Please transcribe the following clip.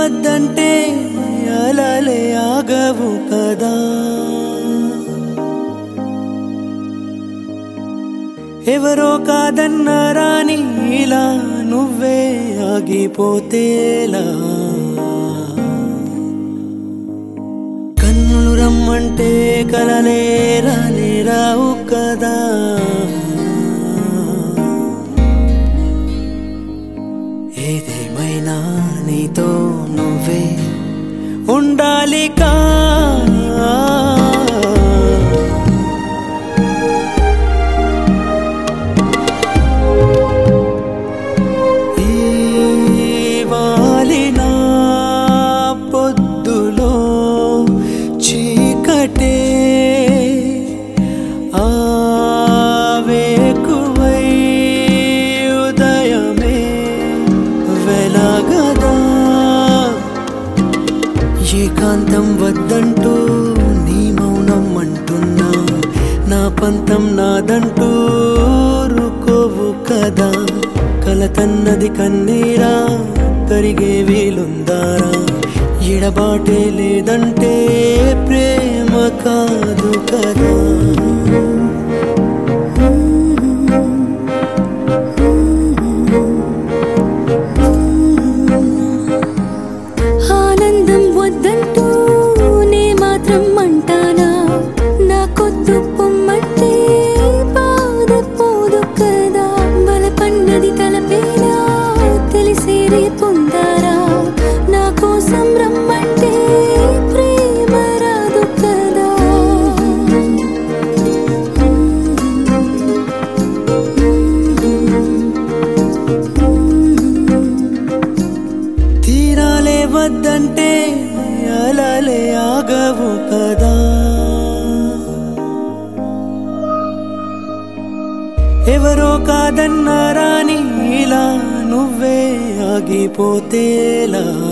వద్దంటే అలలే ఆగవు కదా ఎవరో కాదన్నారాని ఇలా నువ్వే ఆగిపోతేలా కన్నులు రమ్మంటే కలలే రాలే రావు కదా ఏదేమైనా నీతో నువ్వే ఉండాలికా ఈ వాలిన పొద్దులో చీకటే ఆవేకువై ఉదయమే వెలగదా ఏకాంతం వద్దంటూ నీ మౌనం అంటున్నా నా పంతం నాదంటూ రుకోవు కదా కలతన్నది కన్నీరా కరిగే వీలుందారా ఎడబాటే లేదంటే ప్రేమ కాదు కదా ఆనందం వద్దంటూ నే మాత్రం అంటానా నా కొద్దు పొమ్మంటే బాధ పోదు కదా బలపన్నది తలపేనా తెలిసేరే పొందారా నా కోసం రమ్మంటే ప్రేమ రాదు కదా తీరాలే వద్దంటే అలలే ఆగవు కదా ఎవరో కాదన్నారాని ఇలా నువ్వే ఆగిపోతేలా